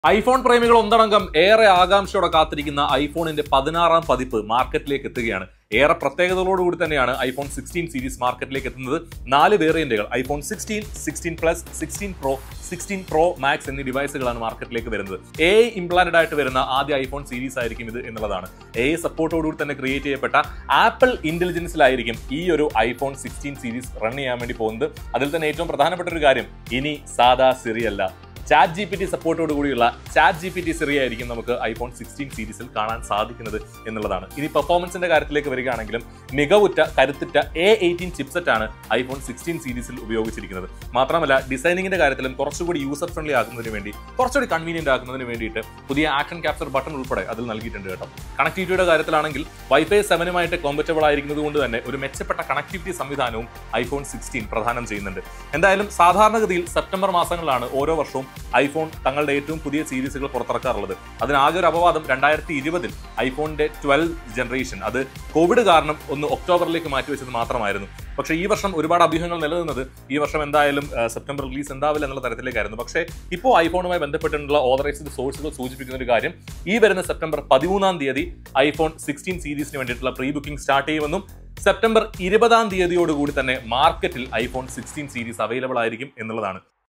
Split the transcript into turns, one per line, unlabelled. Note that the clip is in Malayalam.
ഐഫോൺ പ്രേമികൾ ഒന്നടങ്കം ഏറെ ആകാംക്ഷയോടെ കാത്തിരിക്കുന്ന ഐഫോണിന്റെ പതിനാറാം പതിപ്പ് മാർക്കറ്റിലേക്ക് എത്തുകയാണ് ഏറെ പ്രത്യേകതകളോടുകൂടി തന്നെയാണ് ഐഫോൺ സിക്സ്റ്റീൻ സീരീസ് മാർക്കറ്റിലേക്ക് എത്തുന്നത് നാല് വേരിയന്റുകൾ iPhone sixteen sixteen plus sixteen pro sixteen pro max എന്നീ ഡിവൈസുകളാണ് മാർക്കറ്റിലേക്ക് വരുന്നത് എ ഇംപ്ലാന്റഡ് ആയിട്ട് വരുന്ന ആദ്യ ഐഫോൺ സീരീസ് ആയിരിക്കും ഇത് എന്നുള്ളതാണ് എ സപ്പോർട്ടോടുകൂടി തന്നെ ക്രിയേറ്റ് ചെയ്യപ്പെട്ട ആപ്പിൾ ഇന്റലിജൻസിലായിരിക്കും ഈ ഒരു ഐഫോൺ സിക്സ്റ്റീൻ സീരീസ് റൺ ചെയ്യാൻ വേണ്ടി പോകുന്നത് അതിൽ തന്നെ ഏറ്റവും പ്രധാനപ്പെട്ട ഒരു കാര്യം ഇനി സാദാ സിറി അല്ല ചാറ്റ് ജി പി ടി സപ്പോർട്ടോട് കൂടിയുള്ള chat G P T Siri ആയിരിക്കും നമുക്ക് ഐഫോൺ സിക്സ്റ്റീൻ സീരീസിൽ കാണാൻ സാധിക്കുന്നത് എന്നുള്ളതാണ് ഇനി പെർഫോമൻസിന്റെ കാര്യത്തിലേക്ക് വരികയാണെങ്കിലും മികവുറ്റ കരുത്തുറ്റ എ എയ്റ്റീൻ ചിപ്സെറ്റ് ആണ് ഐഫോൺ സിക്സ്റ്റീൻ സീരീസിൽ ഉപയോഗിച്ചിരിക്കുന്നത് മാത്രമല്ല ഡിസൈനിങ്ങിന്റെ കാര്യത്തിലും കുറച്ചുകൂടി യൂസർ ഫ്രണ്ട്ലി ആക്കുന്നതിന് വേണ്ടി കുറച്ചുകൂടി കൺവീനിയന്റ് ആക്കുന്നതിന് വേണ്ടിയിട്ട് പുതിയ ആക്ഷൻ ക്യാപ്ചർ ബട്ടൺ ഉൾപ്പെടെ അതിൽ നൽകിയിട്ടുണ്ട് കേട്ടോ കണക്ടിവിറ്റിയുടെ കാര്യത്തിലാണെങ്കിലും വൈഫൈ സെവനുമായിട്ട് കോമ്പറ്റബിൾ ആയിരിക്കുന്നത് കൊണ്ട് തന്നെ ഒരു മെച്ചപ്പെട്ട കണക്ടിവിറ്റി സംവിധാനവും ഐഫോൺ സിക്സ്റ്റീൻ പ്രദാനം ചെയ്യുന്നുണ്ട് എന്തായാലും സാധാരണഗതിയിൽ സെപ്റ്റംബർ മാസങ്ങളിലാണ് ഓരോ വർഷവും ഐഫോൺ തങ്ങളുടെ ഏറ്റവും പുതിയ സീരീസുകൾ പുറത്തിറക്കാറുള്ളത് അതിനാകെ ഒരു അപവാദം രണ്ടായിരത്തി ഇരുപതിൽ ഐഫോണിന്റെ ട്വൽവ് ജനറേഷൻ അത് കോവിഡ് കാരണം ഒന്ന് ഒക്ടോബറിലേക്ക് മാറ്റിവെച്ചത് മാത്രമായിരുന്നു പക്ഷേ ഈ വർഷം ഒരുപാട് അഭ്യൂഹങ്ങൾ നിലനിന്നത് ഈ വർഷം എന്തായാലും ആ, സെപ്റ്റംബർ റിലീസ് ഉണ്ടാവില്ല എന്നുള്ള തരത്തിലേക്കായിരുന്നു പക്ഷേ ഇപ്പോൾ ഐഫോണുമായി ബന്ധപ്പെട്ടിട്ടുള്ള ഓതറൈസ്ഡ് സോഴ്സുകൾ സൂചിപ്പിക്കുന്ന ഒരു കാര്യം ഈ വരുന്ന സെപ്റ്റംബർ പതിമൂന്നാം തീയതി ഐഫോൺ സിക്സ്റ്റീൻ സീരീസിന് വേണ്ടിയിട്ടുള്ള പ്രീ ബുക്കിംഗ് സ്റ്റാർട്ട് ചെയ്യുമെന്നും സെപ്റ്റംബർ ഇരുപതാം തീയതിയോടുകൂടി തന്നെ മാർക്കറ്റിൽ ഐഫോൺ സിക്സ്റ്റീൻ സീരീസ് അവൈലബിൾ ആയിരിക്കും എന്നുള്ളതാണ്